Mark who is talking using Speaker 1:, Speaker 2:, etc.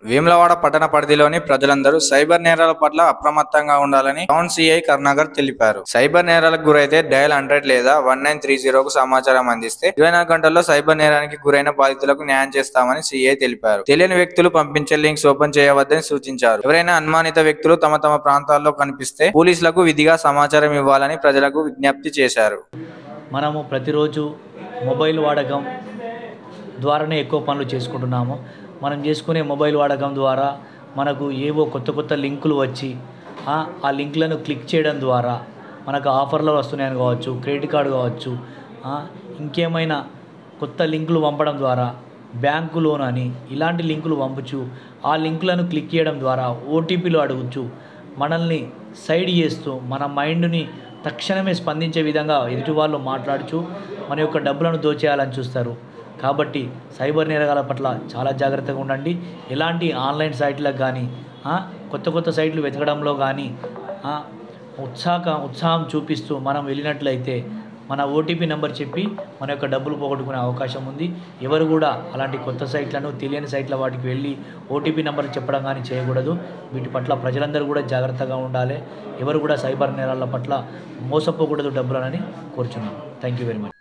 Speaker 1: వేములవాడ పట్టణ పరిధిలోని ప్రజలందరూ సైబర్ నేరాల పట్ల అప్రమత్తంగా ఉండాలని టౌన్ సిఐ కరుణాకర్ తెలిపారు సైబర్ నేరాలకు గురైతే డయల్ హండ్రెడ్ లేదా వన్ నైన్ త్రీ జీరోకు సమాచారం అందిస్తే ఇరవై నాలుగు గంటల్లో సైబర్ నేరానికి గురైన బాధితులకు న్యాయం చేస్తామని సిఐ తెలిపారు తెలియని వ్యక్తులు పంపించే లింక్స్ ఓపెన్ చేయవద్దని సూచించారు ఎవరైనా అనుమానిత వ్యక్తులు తమ తమ ప్రాంతాల్లో కనిపిస్తే పోలీసులకు విధిగా సమాచారం ఇవ్వాలని ప్రజలకు విజ్ఞప్తి చేశారు
Speaker 2: మనము ప్రతిరోజు మొబైల్ వాడకం ద్వారానే ఎక్కువ పనులు చేసుకుంటున్నాము మనం చేసుకునే మొబైల్ వాడకం ద్వారా మనకు ఏవో కొత్త కొత్త లింకులు వచ్చి ఆ ఆ లింకులను క్లిక్ చేయడం ద్వారా మనకు ఆఫర్లు వస్తున్నాయని కావచ్చు క్రెడిట్ కార్డు కావచ్చు ఆ, ఇంకేమైనా కొత్త లింకులు పంపడం ద్వారా బ్యాంకు లోన్ అని ఇలాంటి లింకులు పంపుచు ఆ లింకులను క్లిక్ చేయడం ద్వారా ఓటీపీలు అడుగుచు మనల్ని సైడ్ చేస్తూ మన మైండ్ని తక్షణమే స్పందించే విధంగా ఎదుటి వాళ్ళు మాట్లాడుచు మన యొక్క డబ్బులను దోచేయాలని చూస్తారు కాబట్టి సైబర్ నేరగాల పట్ల చాలా జాగ్రత్తగా ఉండండి ఎలాంటి ఆన్లైన్ సైట్లకు కానీ ఆ, కొత్త కొత్త సైట్లు వెతకడంలో కానీ ఆ, ఉత్సాహ ఉత్సాహం చూపిస్తూ మనం వెళ్ళినట్లయితే మన ఓటీపీ నెంబర్ చెప్పి మన యొక్క డబ్బులు పోగొట్టుకునే అవకాశం ఉంది ఎవరు కూడా అలాంటి కొత్త సైట్లను తెలియని సైట్ల వాటికి వెళ్ళి ఓటీపీ నెంబర్ చెప్పడం కానీ చేయకూడదు వీటి పట్ల ప్రజలందరూ కూడా జాగ్రత్తగా ఉండాలి ఎవరు కూడా సైబర్ నేరాల పట్ల మోసపోకూడదు డబ్బులనని కోరుచున్నాను థ్యాంక్ యూ వెరీ మచ్